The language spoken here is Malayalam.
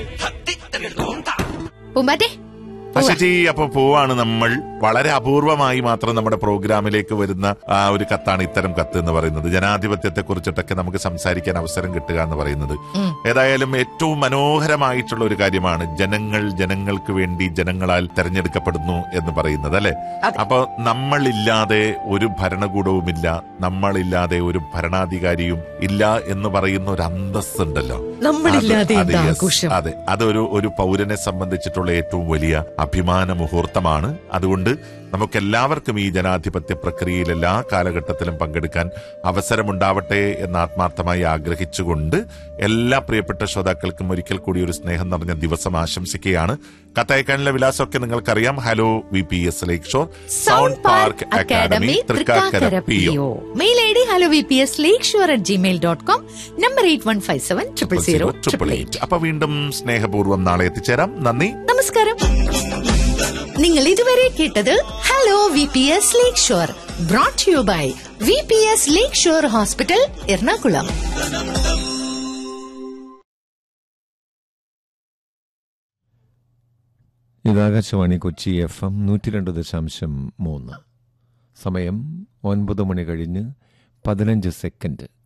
പൂമ്പാറ്റെ അശിജി അപ്പൊ പോവാണ് നമ്മൾ വളരെ അപൂർവമായി മാത്രം നമ്മുടെ പ്രോഗ്രാമിലേക്ക് വരുന്ന ആ ഒരു കത്താണ് ഇത്തരം കത്ത് എന്ന് പറയുന്നത് ജനാധിപത്യത്തെ കുറിച്ചിട്ടൊക്കെ നമുക്ക് സംസാരിക്കാൻ അവസരം കിട്ടുക എന്ന് പറയുന്നത് ഏതായാലും ഏറ്റവും മനോഹരമായിട്ടുള്ള ഒരു കാര്യമാണ് ജനങ്ങൾ ജനങ്ങൾക്ക് വേണ്ടി ജനങ്ങളാൽ തെരഞ്ഞെടുക്കപ്പെടുന്നു എന്ന് പറയുന്നത് അല്ലെ അപ്പൊ നമ്മളില്ലാതെ ഒരു ഭരണകൂടവുമില്ല നമ്മളില്ലാതെ ഒരു ഭരണാധികാരിയും ഇല്ല എന്ന് പറയുന്ന ഒരു അന്തസ്സുണ്ടല്ലോ നമ്മളില്ലാതെ അത് എന്ത് yes. ആഘോഷം? അതെ അതൊരു ഒരു പൗരനെ സംബന്ധിച്ചിട്ടുള്ള ഏറ്റവും വലിയ അഭിമാന മുഹൂർത്തമാണ് അതുകൊണ്ട് നമുക്ക് എല്ലാവർക്കും ഈ ജനാധിപത്യ പ്രക്രിയയിൽ എല്ലാ കാലഘട്ടത്തിലും പങ്കെടുക്കാൻ അവസരമുണ്ടാവട്ടെ എന്ന് ആത്മാർത്ഥമായി ആഗ്രഹിച്ചുകൊണ്ട് എല്ലാ പ്രിയപ്പെട്ട ശ്രോതാക്കൾക്കും ഒരിക്കൽ കൂടി ഒരു സ്നേഹം നിറഞ്ഞ ദിവസം ആശംസിക്കുകയാണ് കത്തയക്കാനുള്ള വിലാസമൊക്കെ നിങ്ങൾക്കറിയാം hello V P S lake shore sound park academy Thrikkakara P O mail I D hello V P S lake shore at Gmail dot com number eight one five seven triple zero triple eight അപ്പൊ വീണ്ടും സ്നേഹപൂർവ്വം നാളെ എത്തിച്ചേരാം നന്ദി നമസ്കാരം നിങ്ങൾ ഇതുവരെ കേട്ടത് hello V P S lake shore brought you by V P S lake shore hospital Ernakulam ഇത് ആകാശവാണി കൊച്ചി എഫ് എം നൂറ്റി രണ്ട് ദശാംശം മൂന്ന് സമയം ഒൻപത് മണി കഴിഞ്ഞ് പതിനഞ്ച് സെക്കൻഡ്